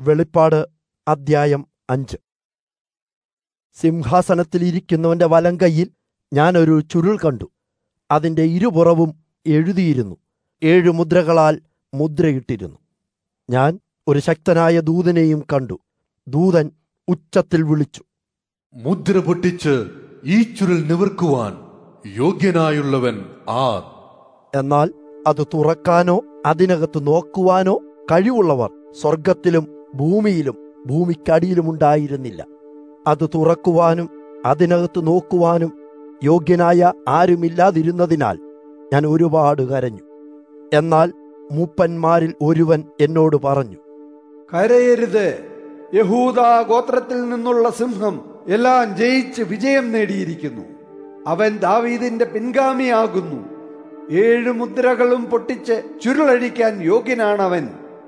വെളിപ്പാട് അദ്ധ്യായം അഞ്ച് സിംഹാസനത്തിൽ ഇരിക്കുന്നവന്റെ വലം കൈയിൽ ഞാനൊരു ചുരുൾ കണ്ടു അതിന്റെ ഇരുപുറവും എഴുതിയിരുന്നു ഏഴു മുദ്രകളാൽ മുദ്രയിട്ടിരുന്നു ഞാൻ ഒരു ശക്തനായ ദൂതനെയും കണ്ടു ദൂതൻ ഉച്ചത്തിൽ വിളിച്ചു മുദ്ര പൊട്ടിച്ച് ഈ ചുരുൾ നിവർക്കുവാൻ യോഗ്യനായുള്ളവൻ ആർ എന്നാൽ അത് തുറക്കാനോ അതിനകത്ത് നോക്കുവാനോ കഴിവുള്ളവർ സ്വർഗത്തിലും ഭൂമിയിലും ഭൂമിക്കടിയിലുമുണ്ടായിരുന്നില്ല അത് തുറക്കുവാനും അതിനകത്ത് നോക്കുവാനും യോഗ്യനായ ആരുമില്ലാതിരുന്നതിനാൽ ഞാൻ ഒരുപാട് കരഞ്ഞു എന്നാൽ മൂപ്പന്മാരിൽ ഒരുവൻ എന്നോട് പറഞ്ഞു കരയരുത് യഹൂദ ഗോത്രത്തിൽ നിന്നുള്ള സിംഹം എല്ലാം ജയിച്ച് വിജയം നേടിയിരിക്കുന്നു അവൻ ദാവീദിന്റെ പിൻഗാമിയാകുന്നു ഏഴ് മുദ്രകളും പൊട്ടിച്ച് ചുരുളഴിക്കാൻ യോഗ്യനാണവൻ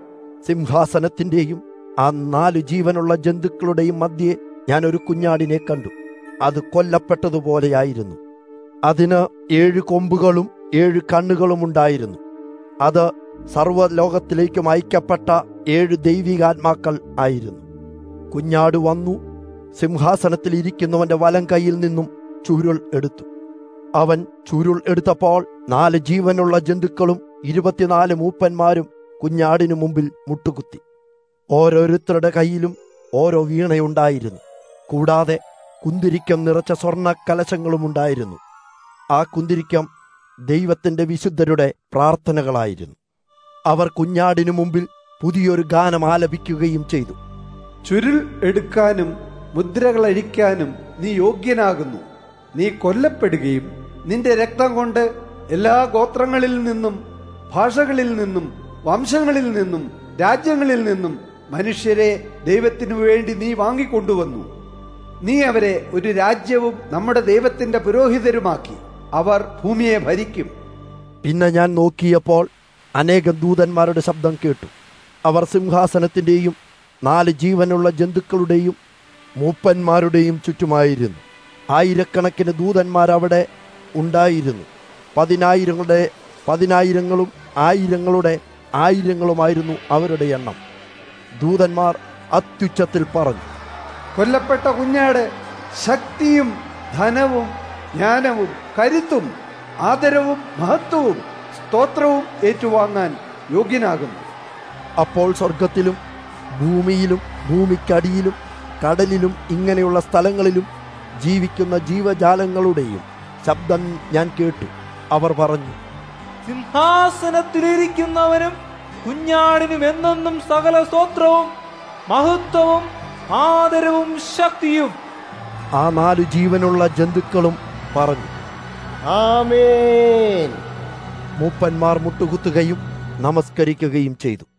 സിംഹാസനത്തിന്റെയും ആ നാലു ജീവനുള്ള ജന്തുക്കളുടെയും മധ്യേ ഞാൻ ഒരു കുഞ്ഞാടിനെ കണ്ടു അത് കൊല്ലപ്പെട്ടതുപോലെയായിരുന്നു അതിന് ഏഴ് കൊമ്പുകളും ഏഴ് കണ്ണുകളും ഉണ്ടായിരുന്നു അത് സർവ്വലോകത്തിലേക്കും അയക്കപ്പെട്ട ഏഴ് ദൈവികാത്മാക്കൾ ആയിരുന്നു കുഞ്ഞാട് വന്നു സിംഹാസനത്തിൽ ഇരിക്കുന്നവന്റെ വലം കൈയിൽ നിന്നും ചുരുൾ എടുത്തു അവൻ ചുരുൾ എടുത്തപ്പോൾ നാല് ജീവനുള്ള ജന്തുക്കളും ഇരുപത്തിനാല് മൂപ്പന്മാരും കുഞ്ഞാടിനു മുമ്പിൽ മുട്ടുകുത്തി ഓരോരുത്തരുടെ കയ്യിലും ഓരോ വീണയുണ്ടായിരുന്നു കൂടാതെ കുന്തിരിക്കം നിറച്ച സ്വർണ്ണ കലശങ്ങളും ഉണ്ടായിരുന്നു ആ കുന്തിരിക്കം ദൈവത്തിന്റെ വിശുദ്ധരുടെ പ്രാർത്ഥനകളായിരുന്നു അവർ കുഞ്ഞാടിനു മുമ്പിൽ പുതിയൊരു ഗാനം ആലപിക്കുകയും ചെയ്തു ചുരുൾ എടുക്കാനും മുദ്രകൾ അഴിക്കാനും നീ യോഗ്യനാകുന്നു നീ കൊല്ലപ്പെടുകയും നിന്റെ രക്തം കൊണ്ട് എല്ലാ ഗോത്രങ്ങളിൽ നിന്നും ഭാഷകളിൽ നിന്നും വംശങ്ങളിൽ നിന്നും രാജ്യങ്ങളിൽ നിന്നും മനുഷ്യരെ ദൈവത്തിനു വേണ്ടി നീ വാങ്ങിക്കൊണ്ടുവന്നു നീ അവരെ ഒരു രാജ്യവും നമ്മുടെ ദൈവത്തിന്റെ പുരോഹിതരുമാക്കി അവർ ഭൂമിയെ ഭരിക്കും പിന്നെ ഞാൻ നോക്കിയപ്പോൾ അനേകം ദൂതന്മാരുടെ ശബ്ദം കേട്ടു അവർ സിംഹാസനത്തിന്റെയും നാല് ജീവനുള്ള ജന്തുക്കളുടെയും മൂപ്പന്മാരുടെയും ചുറ്റുമായിരുന്നു ആയിരക്കണക്കിന് ദൂതന്മാർ അവിടെ ഉണ്ടായിരുന്നു പതിനായിരങ്ങളുടെ പതിനായിരങ്ങളും ആയിരങ്ങളുടെ ആയിരങ്ങളുമായിരുന്നു അവരുടെ എണ്ണം ദൂതന്മാർ അത്യുച്ചത്തിൽ പറഞ്ഞു കൊല്ലപ്പെട്ട കുഞ്ഞാട് ശക്തിയും ധനവും ജ്ഞാനവും കരുത്തും ആദരവും മഹത്വവും സ്തോത്രവും ഏറ്റുവാങ്ങാൻ യോഗ്യനാകുന്നു അപ്പോൾ സ്വർഗത്തിലും ഭൂമിയിലും ഭൂമിക്കടിയിലും കടലിലും ഇങ്ങനെയുള്ള സ്ഥലങ്ങളിലും ജീവിക്കുന്ന ജീവജാലങ്ങളുടെയും ശബ്ദം ഞാൻ കേട്ടു അവർ പറഞ്ഞു സിംഹാസനത്തിലിരിക്കുന്നവനും കുഞ്ഞാടിനും എന്നെന്നും സകല സ്തോത്രവും മഹത്വവും ആദരവും ശക്തിയും ആ നാല് ജീവനുള്ള ജന്തുക്കളും പറഞ്ഞു ആമേൻ മൂപ്പന്മാർ മുട്ടുകുത്തുകയും നമസ്കരിക്കുകയും ചെയ്തു